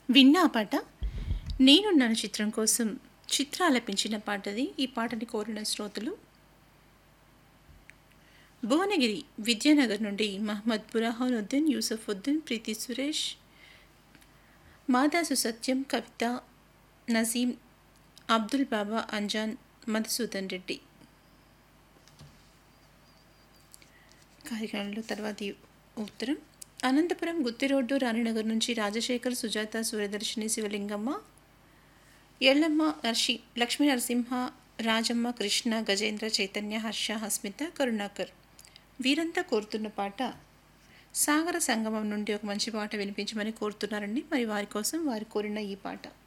విన్నా ఆ పాట నేనున్నాను చిత్రం కోసం చిత్ర ఆలపించిన పాటది ఈ పాటని కోరిన శ్రోతలు భువనగిరి విద్యానగర్ నుండి మహమ్మద్ బురాహానుద్దీన్ యూసఫుద్దీన్ ప్రీతి సురేష్ మాదాసు సత్యం కవిత నజీం అబ్దుల్ బాబా అంజాన్ మధుసూదన్ రెడ్డి కార్యక్రమంలో తర్వాతి ఉత్తరం అనంతపురం గుత్తి రోడ్డు రాణినగర్ నుంచి రాజశేఖర్ సుజాత సూర్యదర్శిని శివలింగమ్మ ఎల్లమ్మ నర్షి లక్ష్మీ నరసింహ రాజమ్మ కృష్ణ గజేంద్ర చైతన్య హర్ష హస్మిత కరుణాకర్ వీరంతా కోరుతున్న పాట సాగర సంగమం నుండి ఒక మంచి పాట వినిపించమని కోరుతున్నారండి మరి వారి కోసం వారు కోరిన ఈ పాట